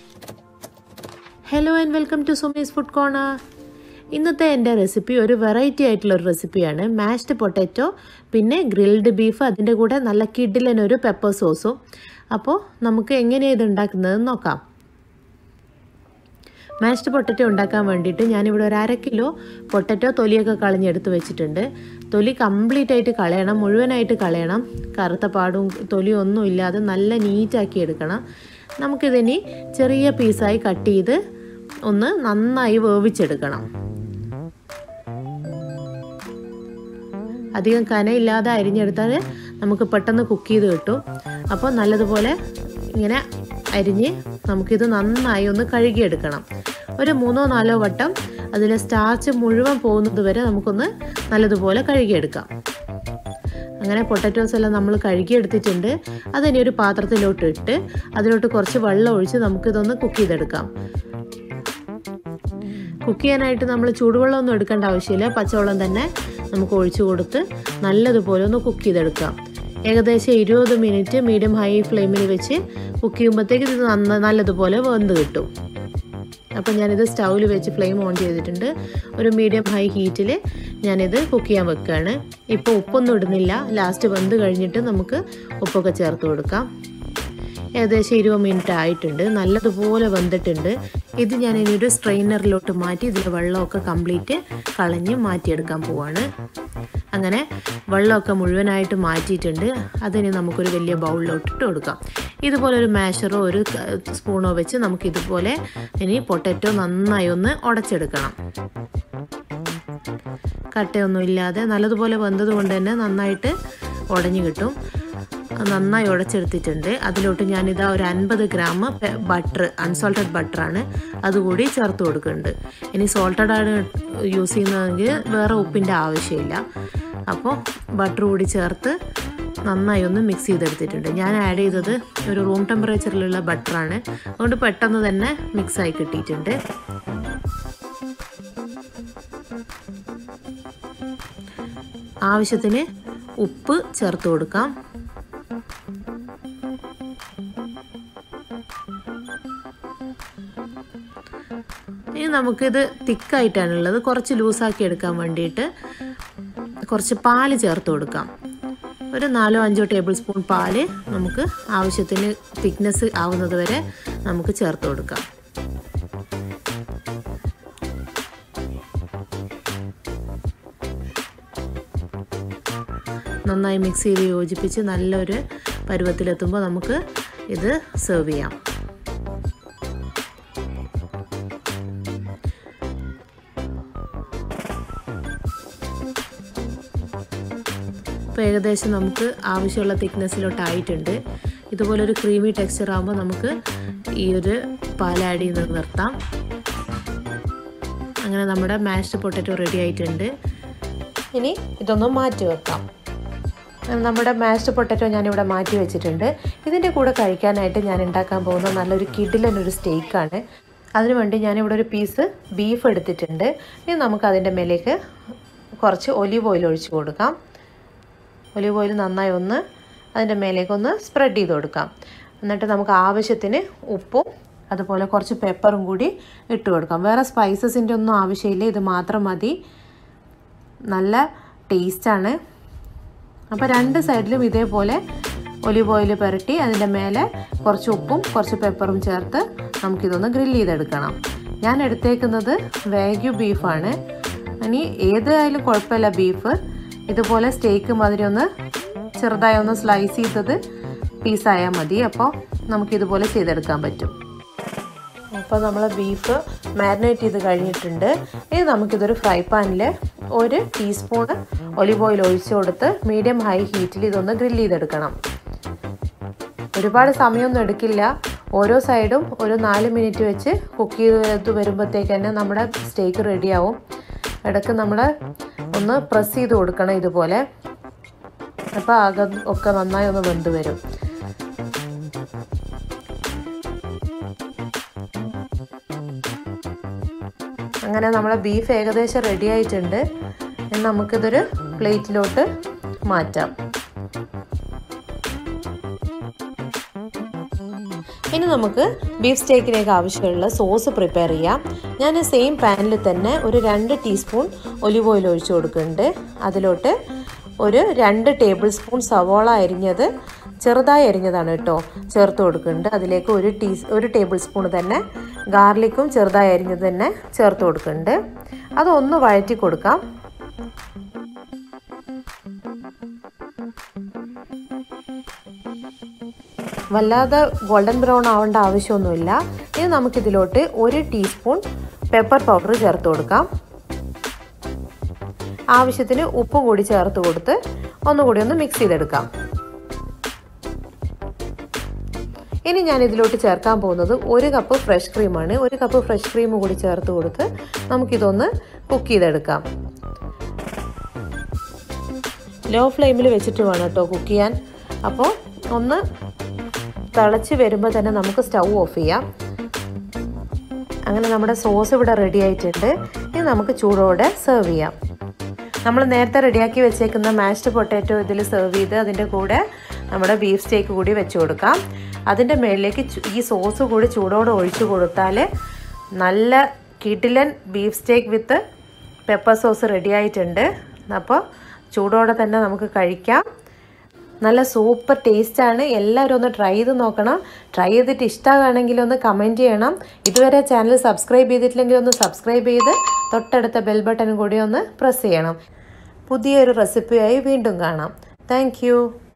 hello and welcome to Sumi's food corner ഇന്നത്തെ എൻ്റെ recipe ഒരു വെറൈറ്റി ആയിട്ടുള്ള ഒരു റെസിപ്പിയാണ് മാഷ്ഡ് പൊട്ടാറ്റോ പിന്നെ ഗ്രിൽഡ് ബീഫ് അതിൻ്റെ കൂടെ നല്ല കിഡിലനൊരു പെപ്പർ സോസും അപ്പോൾ നമുക്ക് എങ്ങനെയാണ് ഇത് ഉണ്ടാക്കുന്നതെന്ന് നോക്കാം മാഷ്ഡ് പൊട്ടറ്റോ ഉണ്ടാക്കാൻ വേണ്ടിയിട്ട് ഞാനിവിടെ ഒരു അര കിലോ പൊട്ടറ്റോ തൊലിയൊക്കെ കളഞ്ഞെടുത്ത് വെച്ചിട്ടുണ്ട് തൊലി കംപ്ലീറ്റ് ആയിട്ട് കളയണം മുഴുവനായിട്ട് കളയണം കറുത്ത പാടും തൊലിയും ഒന്നും ഇല്ലാതെ നല്ല നീറ്റാക്കി എടുക്കണം നമുക്കിതിനി ചെറിയ പീസായി കട്ട് ചെയ്ത് ഒന്ന് നന്നായി വേവിച്ചെടുക്കണം അധികം കനയില്ലാതെ അരിഞ്ഞെടുത്താൽ നമുക്ക് പെട്ടെന്ന് കുക്ക് ചെയ്ത് കിട്ടും അപ്പോൾ നല്ലതുപോലെ ഇങ്ങനെ അരിഞ്ഞ് നമുക്കിത് നന്നായി ഒന്ന് കഴുകിയെടുക്കണം ഒരു മൂന്നോ നാലോ വട്ടം അതിലെ സ്റ്റാർച്ച് മുഴുവൻ പോകുന്നത് വരെ നമുക്കൊന്ന് നല്ലതുപോലെ കഴുകിയെടുക്കാം അങ്ങനെ പൊട്ടറ്റോസ് എല്ലാം നമ്മൾ കഴുകിയെടുത്തിട്ടുണ്ട് അതിനി ഒരു പാത്രത്തിലോട്ട് ഇട്ട് അതിലോട്ട് കുറച്ച് വെള്ളം ഒഴിച്ച് നമുക്കിതൊന്ന് കുക്ക് ചെയ്തെടുക്കാം കുക്ക് ചെയ്യാനായിട്ട് നമ്മൾ ചൂടുവെള്ളമൊന്നും എടുക്കേണ്ട ആവശ്യമില്ല പച്ചവെള്ളം തന്നെ നമുക്ക് ഒഴിച്ചു കൊടുത്ത് നല്ലതുപോലെ ഒന്ന് കുക്ക് ചെയ്തെടുക്കാം ഏകദേശം ഇരുപത് മിനിറ്റ് മീഡിയം ഹൈ ഫ്ലെയിമിൽ വെച്ച് കുക്ക് ചെയ്യുമ്പോഴത്തേക്ക് ഇത് നന്ന നല്ലതുപോലെ വെന്ത് കിട്ടും അപ്പം ഞാനിത് സ്റ്റൗവിൽ വെച്ച് ഫ്ലെയിം ഓൺ ചെയ്തിട്ടുണ്ട് ഒരു മീഡിയം ഹൈ ഹീറ്റിൽ ഞാനിത് കുക്ക് ചെയ്യാൻ വെക്കുകയാണ് ഇപ്പോൾ ഉപ്പൊന്നും ഇടുന്നില്ല ലാസ്റ്റ് വെന്ത് കഴിഞ്ഞിട്ട് നമുക്ക് ഉപ്പൊക്കെ ചേർത്ത് കൊടുക്കാം ഏകദേശം ഇരുപത് മിനിറ്റ് ആയിട്ടുണ്ട് നല്ലതുപോലെ വെന്തിട്ടുണ്ട് ഇത് ഞാൻ ഇനി ഒരു സ്ട്രെയിനറിലോട്ട് മാറ്റി ഇതിൽ വെള്ളമൊക്കെ കംപ്ലീറ്റ് കളഞ്ഞ് മാറ്റിയെടുക്കാൻ പോവാണ് അങ്ങനെ വെള്ളമൊക്കെ മുഴുവനായിട്ട് മാറ്റിയിട്ടുണ്ട് അതിന് നമുക്കൊരു വലിയ ബൗളിലോട്ട് ഇട്ട് കൊടുക്കാം ഇതുപോലെ ഒരു മാഷറോ ഒരു സ്പൂണോ വെച്ച് നമുക്ക് ഇതുപോലെ ഇനി പൊട്ടറ്റോ നന്നായി ഒന്ന് ഉടച്ചെടുക്കണം കട്ടയൊന്നും ഇല്ലാതെ നല്ലതുപോലെ വെന്തത് കൊണ്ട് തന്നെ നന്നായിട്ട് ഉടഞ്ഞു കിട്ടും നന്നായി ഉടച്ചെടുത്തിട്ടുണ്ട് അതിലോട്ട് ഞാനിതാ ഒരു അൻപത് ഗ്രാം ബട്ടർ അൺസോൾട്ടഡ് ബട്ടറാണ് അതുകൂടി ചേർത്ത് കൊടുക്കുന്നുണ്ട് ഇനി സോൾട്ടഡ് ആണ് യൂസ് ചെയ്യുന്നതെങ്കിൽ വേറെ ഉപ്പിൻ്റെ ആവശ്യമില്ല അപ്പോൾ ബട്ടർ കൂടി ചേർത്ത് നന്നായി ഒന്ന് മിക്സ് ചെയ്തെടുത്തിട്ടുണ്ട് ഞാൻ ആഡ് ചെയ്തത് ഒരു റൂം ടെമ്പറേച്ചറിലുള്ള ബട്ടറാണ് അതുകൊണ്ട് പെട്ടെന്ന് തന്നെ മിക്സായി കിട്ടിയിട്ടുണ്ട് ആവശ്യത്തിന് ഉപ്പ് ചേർത്ത് കൊടുക്കാം ഇനി നമുക്കിത് തിക്കായിട്ടാണുള്ളത് കുറച്ച് ലൂസാക്കി എടുക്കാൻ വേണ്ടിയിട്ട് കുറച്ച് പാല് ചേർത്ത് കൊടുക്കാം ഒരു നാലോ അഞ്ചോ ടേബിൾ സ്പൂൺ പാല് നമുക്ക് ആവശ്യത്തിന് തിക്നെസ് ആവുന്നത് വരെ നമുക്ക് ചേർത്ത് കൊടുക്കാം നന്നായി മിക്സ് ചെയ്ത് യോജിപ്പിച്ച് നല്ലൊരു പരുവത്തിലെത്തുമ്പോൾ നമുക്ക് ഇത് സെർവ് ചെയ്യാം ഇപ്പോൾ ഏകദേശം നമുക്ക് ആവശ്യമുള്ള തിക്നെസ്സിലോട്ടായിട്ടുണ്ട് ഇതുപോലെ ഒരു ക്രീമി ടെക്സ്ചർ ആകുമ്പോൾ നമുക്ക് ഈ ഒരു പാൽ ആഡ് ചെയ്യുന്നത് നിർത്താം അങ്ങനെ നമ്മുടെ മാഷ്ഡ് പൊട്ടറ്റോ റെഡി ആയിട്ടുണ്ട് ഇനി ഇതൊന്ന് മാറ്റി വെക്കാം നമ്മുടെ മാഷ്ഡ് പൊട്ടറ്റോ ഞാനിവിടെ മാറ്റി വെച്ചിട്ടുണ്ട് ഇതിൻ്റെ കൂടെ കഴിക്കാനായിട്ട് ഞാൻ ഉണ്ടാക്കാൻ പോകുന്ന നല്ലൊരു കിഡിലൻ ഒരു സ്റ്റേക്കാണ് അതിനുവേണ്ടി ഞാനിവിടെ ഒരു പീസ് ബീഫ് എടുത്തിട്ടുണ്ട് ഇനി നമുക്ക് അതിൻ്റെ മേലേക്ക് കുറച്ച് ഒലിവ് ഓയിൽ ഒഴിച്ച് കൊടുക്കാം ഒലിവ് ഓയിൽ നന്നായി ഒന്ന് അതിൻ്റെ മേലേക്ക് ഒന്ന് സ്പ്രെഡ് ചെയ്ത് കൊടുക്കാം എന്നിട്ട് നമുക്ക് ആവശ്യത്തിന് ഉപ്പും അതുപോലെ കുറച്ച് പെപ്പറും കൂടി ഇട്ട് കൊടുക്കാം വേറെ സ്പൈസസിൻ്റെ ഒന്നും ആവശ്യമില്ല ഇത് മാത്രം മതി നല്ല ടേസ്റ്റാണ് അപ്പോൾ രണ്ട് സൈഡിലും ഇതേപോലെ ഒലിവ് ഓയിൽ പുരട്ടി അതിൻ്റെ മേലെ കുറച്ച് ഉപ്പും കുറച്ച് പെപ്പറും ചേർത്ത് നമുക്കിതൊന്ന് ഗ്രില്ല് ചെയ്തെടുക്കണം ഞാൻ എടുത്തേക്കുന്നത് വേഗ്യു ബീഫാണ് ഇനി ഏതായാലും കുഴപ്പമില്ല ബീഫ് ഇതുപോലെ സ്റ്റേക്ക് മാതിരി ഒന്ന് ചെറുതായി ഒന്ന് സ്ലൈസ് ചെയ്തത് പീസായാൽ മതി അപ്പോൾ നമുക്കിതുപോലെ ചെയ്തെടുക്കാൻ പറ്റും അപ്പോൾ നമ്മൾ ബീഫ് മാരിനേറ്റ് ചെയ്ത് കഴിഞ്ഞിട്ടുണ്ട് ഇനി നമുക്കിതൊരു ഫ്രൈ പാനിൽ ഒരു ടീസ്പൂൺ ഒലിവ് ഓയിൽ ഒഴിച്ചു കൊടുത്ത് മീഡിയം ഹൈ ഹീറ്റിൽ ഇതൊന്ന് ഗ്രില്ല് ചെയ്തെടുക്കണം ഒരുപാട് സമയമൊന്നും എടുക്കില്ല ഓരോ സൈഡും ഒരു നാല് മിനിറ്റ് വെച്ച് കുക്ക് ചെയ്ത് വരുമ്പോഴത്തേക്ക് തന്നെ നമ്മുടെ സ്റ്റേക്ക് റെഡിയാവും ഇടയ്ക്ക് നമ്മൾ ഒന്ന് പ്രസ് ചെയ്ത് കൊടുക്കണം ഇതുപോലെ അപ്പോൾ ആകെ ഒക്കെ നന്നായി ഒന്ന് വെന്ത് വരും അങ്ങനെ നമ്മളെ ബീഫ് ഏകദേശം റെഡി ആയിട്ടുണ്ട് ഇനി നമുക്കിതൊരു പ്ലേറ്റിലോട്ട് മാറ്റാം ഇനി നമുക്ക് ബീഫ് സ്റ്റേക്കിലേക്ക് ആവശ്യമുള്ള സോസ് പ്രിപ്പയർ ചെയ്യാം ഞാൻ സെയിം പാനിൽ തന്നെ ഒരു രണ്ട് ടീസ്പൂൺ ഒലിവ് ഓയിൽ ഒഴിച്ചു കൊടുക്കുന്നുണ്ട് അതിലോട്ട് ഒരു രണ്ട് ടേബിൾ സ്പൂൺ സവോള അരിഞ്ഞത് ചെറുതായി അരിഞ്ഞതാണ് കേട്ടോ ചേർത്ത് കൊടുക്കുന്നുണ്ട് അതിലേക്ക് ഒരു ടീ ഒരു ടേബിൾ സ്പൂൺ തന്നെ ഗാർലിക്കും ചെറുതായി അരിഞ്ഞത് തന്നെ ചേർത്ത് കൊടുക്കുന്നുണ്ട് അതൊന്ന് വഴറ്റി കൊടുക്കാം വല്ലാതെ ഗോൾഡൻ ബ്രൗൺ ആവേണ്ട ആവശ്യമൊന്നുമില്ല ഇനി നമുക്കിതിലോട്ട് ഒരു ടീസ്പൂൺ പെപ്പർ പൗഡർ ചേർത്ത് കൊടുക്കാം ആവശ്യത്തിന് ഉപ്പും കൂടി ചേർത്ത് കൊടുത്ത് ഒന്നുകൂടി ഒന്ന് മിക്സ് ചെയ്തെടുക്കാം ഇനി ഞാൻ ഇതിലോട്ട് ചേർക്കാൻ പോകുന്നത് ഒരു കപ്പ് ഫ്രഷ് ക്രീമാണ് ഒരു കപ്പ് ഫ്രഷ് ക്രീം കൂടി ചേർത്ത് കൊടുത്ത് നമുക്കിതൊന്ന് കുക്ക് ചെയ്തെടുക്കാം ലോ ഫ്ലെയിമിൽ വെച്ചിട്ട് വേണം കേട്ടോ കുക്ക് ചെയ്യാൻ അപ്പോൾ ഒന്ന് തിളച്ച് വരുമ്പോൾ തന്നെ നമുക്ക് സ്റ്റൗ ഓഫ് ചെയ്യാം അങ്ങനെ നമ്മുടെ സോസ് ഇവിടെ റെഡി ആയിട്ടുണ്ട് ഇനി നമുക്ക് ചൂടോടെ സെർവ് ചെയ്യാം നമ്മൾ നേരത്തെ റെഡിയാക്കി വെച്ചേക്കുന്ന മാഷ്ഡ് പൊട്ടാറ്റോ ഇതിൽ സെർവ് ചെയ്ത് അതിൻ്റെ കൂടെ നമ്മുടെ ബീഫ് സ്റ്റേക്ക് കൂടി വെച്ച് കൊടുക്കാം അതിൻ്റെ മുകളിലേക്ക് ഈ സോസ് കൂടി ചൂടോടെ ഒഴിച്ചു കൊടുത്താൽ നല്ല കിടിലൻ beef steak with pepper sauce ready ആയിട്ടുണ്ട് അപ്പോൾ ചൂടോടെ തന്നെ നമുക്ക് കഴിക്കാം നല്ല സൂപ്പർ ടേസ്റ്റാണ് എല്ലാവരും ഒന്ന് ട്രൈ ചെയ്ത് നോക്കണം ട്രൈ ചെയ്തിട്ട് ഇഷ്ടമാണെങ്കിൽ ഒന്ന് കമൻറ്റ് ചെയ്യണം ഇതുവരെ ചാനൽ സബ്സ്ക്രൈബ് ചെയ്തിട്ടില്ലെങ്കിൽ ഒന്ന് സബ്സ്ക്രൈബ് ചെയ്ത് തൊട്ടടുത്ത ബെൽ ബട്ടൺ കൂടി ഒന്ന് പ്രസ് ചെയ്യണം പുതിയൊരു റെസിപ്പിയായി വീണ്ടും കാണാം താങ്ക്